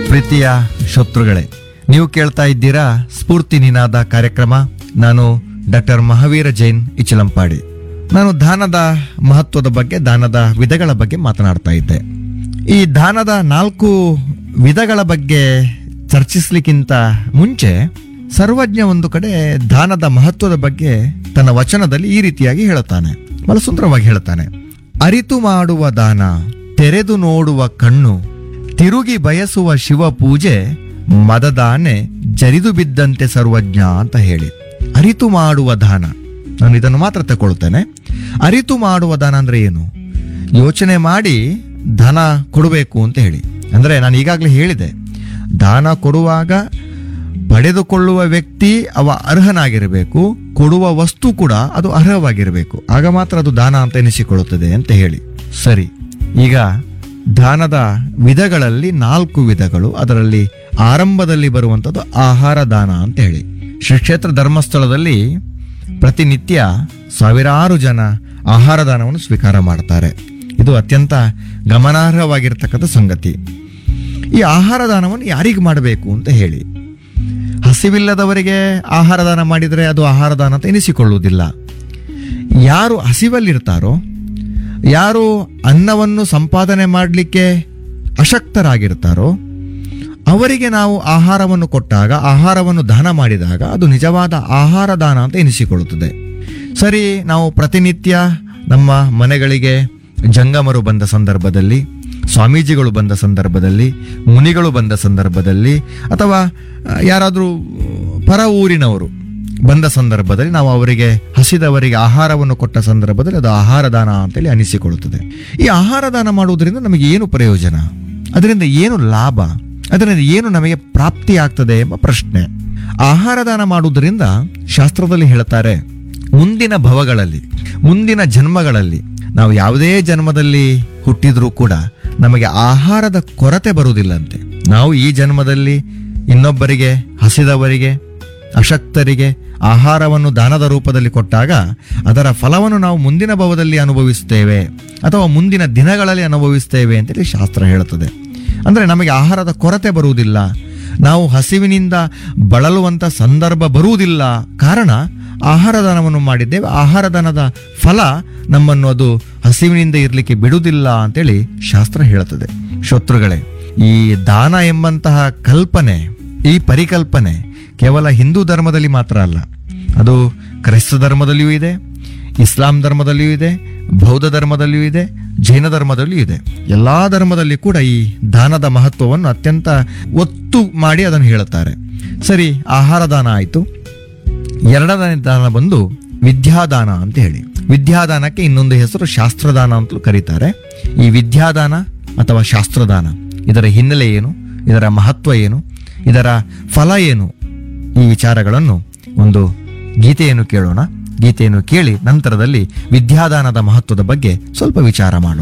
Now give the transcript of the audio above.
ಪ್ರೀತಿಯ ಶತ್ರುಗಳೇ ನೀವು ಕೇಳ್ತಾ ಇದ್ದೀರಾ ಸ್ಫೂರ್ತಿ ನಿನಾದ ಕಾರ್ಯಕ್ರಮ ನಾನು ಡಾಕ್ಟರ್ ಮಹಾವೀರ ಜೈನ್ ಇಚಲಂಪಾಡಿ ನಾನು ದಾನದ ಮಹತ್ವದ ಬಗ್ಗೆ ದಾನದ ವಿಧಗಳ ಬಗ್ಗೆ ಮಾತನಾಡ್ತಾ ಇದ್ದೆ ಈ ದಾನದ ನಾಲ್ಕು ವಿಧಗಳ ಬಗ್ಗೆ ಚರ್ಚಿಸ್ಲಿಕ್ಕಿಂತ ಮುಂಚೆ ಸರ್ವಜ್ಞ ಒಂದು ಕಡೆ ದಾನದ ಮಹತ್ವದ ಬಗ್ಗೆ ತನ್ನ ವಚನದಲ್ಲಿ ಈ ರೀತಿಯಾಗಿ ಹೇಳುತ್ತಾನೆ ಬಹಳ ಸುಂದರವಾಗಿ ಹೇಳುತ್ತಾನೆ ಅರಿತು ಮಾಡುವ ದಾನ ತೆರೆದು ನೋಡುವ ಕಣ್ಣು ತಿರುಗಿ ಬಯಸುವ ಶಿವ ಪೂಜೆ ಮದದಾನೆ ಜರಿದು ಬಿದ್ದಂತೆ ಸರ್ವಜ್ಞ ಅಂತ ಹೇಳಿ ಅರಿತು ಮಾಡುವ ದಾನ ನಾನು ಇದನ್ನು ಮಾತ್ರ ತಗೊಳ್ತೇನೆ ಅರಿತು ಮಾಡುವ ದಾನ ಅಂದ್ರೆ ಏನು ಯೋಚನೆ ಮಾಡಿ ದಾನ ಕೊಡಬೇಕು ಅಂತ ಹೇಳಿ ಅಂದ್ರೆ ನಾನು ಈಗಾಗಲೇ ಹೇಳಿದೆ ದಾನ ಕೊಡುವಾಗ ಪಡೆದುಕೊಳ್ಳುವ ವ್ಯಕ್ತಿ ಅವ ಅರ್ಹನಾಗಿರಬೇಕು ಕೊಡುವ ವಸ್ತು ಕೂಡ ಅದು ಅರ್ಹವಾಗಿರಬೇಕು ಆಗ ಮಾತ್ರ ಅದು ದಾನ ಅಂತ ಎನಿಸಿಕೊಳ್ಳುತ್ತದೆ ಅಂತ ಹೇಳಿ ಸರಿ ಈಗ ದಾನದ ವಿಧಗಳಲ್ಲಿ ನಾಲ್ಕು ವಿಧಗಳು ಅದರಲ್ಲಿ ಆರಂಭದಲ್ಲಿ ಬರುವಂಥದ್ದು ಆಹಾರ ದಾನ ಅಂತ ಹೇಳಿ ಶ್ರೀ ಕ್ಷೇತ್ರ ಧರ್ಮಸ್ಥಳದಲ್ಲಿ ಪ್ರತಿನಿತ್ಯ ಸಾವಿರಾರು ಜನ ಆಹಾರ ದಾನವನ್ನು ಸ್ವೀಕಾರ ಮಾಡ್ತಾರೆ ಇದು ಅತ್ಯಂತ ಗಮನಾರ್ಹವಾಗಿರ್ತಕ್ಕಂಥ ಸಂಗತಿ ಈ ಆಹಾರ ದಾನವನ್ನು ಯಾರಿಗೆ ಮಾಡಬೇಕು ಅಂತ ಹೇಳಿ ಹಸಿವಿಲ್ಲದವರಿಗೆ ಆಹಾರ ದಾನ ಮಾಡಿದರೆ ಅದು ಆಹಾರ ದಾನ ಅಂತ ಎನಿಸಿಕೊಳ್ಳುವುದಿಲ್ಲ ಯಾರು ಹಸಿವಲ್ಲಿರ್ತಾರೋ ಯಾರು ಅನ್ನವನ್ನು ಸಂಪಾದನೆ ಮಾಡಲಿಕ್ಕೆ ಅಶಕ್ತರಾಗಿರ್ತಾರೋ ಅವರಿಗೆ ನಾವು ಆಹಾರವನ್ನು ಕೊಟ್ಟಾಗ ಆಹಾರವನ್ನು ದಾನ ಮಾಡಿದಾಗ ಅದು ನಿಜವಾದ ಆಹಾರ ದಾನ ಅಂತ ಎನಿಸಿಕೊಳ್ಳುತ್ತದೆ ಸರಿ ನಾವು ಪ್ರತಿನಿತ್ಯ ನಮ್ಮ ಮನೆಗಳಿಗೆ ಜಂಗಮರು ಬಂದ ಸಂದರ್ಭದಲ್ಲಿ ಸ್ವಾಮೀಜಿಗಳು ಬಂದ ಸಂದರ್ಭದಲ್ಲಿ ಮುನಿಗಳು ಬಂದ ಸಂದರ್ಭದಲ್ಲಿ ಅಥವಾ ಆ, ಯಾರಾದರೂ ಪರ ಊರಿನವರು ಬಂದ ಸಂದರ್ಭದಲ್ಲಿ ನಾವು ಅವರಿಗೆ ಹಸಿದವರಿಗೆ ಆಹಾರವನ್ನು ಕೊಟ್ಟ ಸಂದರ್ಭದಲ್ಲಿ ಅದು ಆಹಾರ ದಾನ ಅಂತೇಳಿ ಅನಿಸಿಕೊಳ್ಳುತ್ತದೆ ಈ ಆಹಾರ ದಾನ ಮಾಡುವುದರಿಂದ ನಮಗೆ ಏನು ಪ್ರಯೋಜನ ಅದರಿಂದ ಏನು ಲಾಭ ಅದರಿಂದ ಏನು ನಮಗೆ ಪ್ರಾಪ್ತಿ ಆಗ್ತದೆ ಎಂಬ ಪ್ರಶ್ನೆ ಆಹಾರ ದಾನ ಮಾಡುವುದರಿಂದ ಶಾಸ್ತ್ರದಲ್ಲಿ ಹೇಳ್ತಾರೆ ಮುಂದಿನ ಭವಗಳಲ್ಲಿ ಮುಂದಿನ ಜನ್ಮಗಳಲ್ಲಿ ನಾವು ಯಾವುದೇ ಜನ್ಮದಲ್ಲಿ ಹುಟ್ಟಿದ್ರೂ ಕೂಡ ನಮಗೆ ಆಹಾರದ ಕೊರತೆ ಬರುವುದಿಲ್ಲಂತೆ ನಾವು ಈ ಜನ್ಮದಲ್ಲಿ ಇನ್ನೊಬ್ಬರಿಗೆ ಹಸಿದವರಿಗೆ ಅಶಕ್ತರಿಗೆ ಆಹಾರವನ್ನು ದಾನದ ರೂಪದಲ್ಲಿ ಕೊಟ್ಟಾಗ ಅದರ ಫಲವನ್ನು ನಾವು ಮುಂದಿನ ಭವದಲ್ಲಿ ಅನುಭವಿಸ್ತೇವೆ ಅಥವಾ ಮುಂದಿನ ದಿನಗಳಲ್ಲಿ ಅನುಭವಿಸ್ತೇವೆ ಅಂತೇಳಿ ಶಾಸ್ತ್ರ ಹೇಳುತ್ತದೆ ಅಂದರೆ ನಮಗೆ ಆಹಾರದ ಕೊರತೆ ಬರುವುದಿಲ್ಲ ನಾವು ಹಸಿವಿನಿಂದ ಬಳಲುವಂಥ ಸಂದರ್ಭ ಬರುವುದಿಲ್ಲ ಕಾರಣ ಆಹಾರ ದಾನವನ್ನು ಮಾಡಿದ್ದೇವೆ ಆಹಾರ ದಾನದ ಫಲ ನಮ್ಮನ್ನು ಅದು ಹಸಿವಿನಿಂದ ಇರಲಿಕ್ಕೆ ಬಿಡುವುದಿಲ್ಲ ಅಂತೇಳಿ ಶಾಸ್ತ್ರ ಹೇಳುತ್ತದೆ ಶತ್ರುಗಳೇ ಈ ದಾನ ಎಂಬಂತಹ ಕಲ್ಪನೆ ಈ ಪರಿಕಲ್ಪನೆ ಕೇವಲ ಹಿಂದೂ ಧರ್ಮದಲ್ಲಿ ಮಾತ್ರ ಅಲ್ಲ ಅದು ಕ್ರೈಸ್ತ ಧರ್ಮದಲ್ಲಿಯೂ ಇದೆ ಇಸ್ಲಾಂ ಧರ್ಮದಲ್ಲಿಯೂ ಇದೆ ಬೌದ್ಧ ಧರ್ಮದಲ್ಲಿಯೂ ಇದೆ ಜೈನ ಧರ್ಮದಲ್ಲಿಯೂ ಇದೆ ಎಲ್ಲಾ ಧರ್ಮದಲ್ಲಿ ಕೂಡ ಈ ದಾನದ ಮಹತ್ವವನ್ನು ಅತ್ಯಂತ ಒತ್ತು ಮಾಡಿ ಅದನ್ನು ಹೇಳುತ್ತಾರೆ ಸರಿ ಆಹಾರ ದಾನ ಆಯಿತು ಎರಡನೇ ದಾನ ಬಂದು ವಿದ್ಯಾದಾನ ಅಂತ ಹೇಳಿ ವಿದ್ಯಾದಾನಕ್ಕೆ ಇನ್ನೊಂದು ಹೆಸರು ಶಾಸ್ತ್ರದಾನ ಅಂತಲೂ ಕರೀತಾರೆ ಈ ವಿದ್ಯಾದಾನ ಅಥವಾ ಶಾಸ್ತ್ರದಾನ ಇದರ ಹಿನ್ನೆಲೆ ಏನು ಇದರ ಮಹತ್ವ ಏನು ಇದರ ಫಲ ಏನು ಈ ವಿಚಾರಗಳನ್ನು ಒಂದು ಗೀತೆಯನ್ನು ಕೇಳೋಣ ಗೀತೆಯನ್ನು ಕೇಳಿ ನಂತರದಲ್ಲಿ ವಿದ್ಯಾದಾನದ ಮಹತ್ವದ ಬಗ್ಗೆ ಸ್ವಲ್ಪ ವಿಚಾರ ಮಾಡೋಣ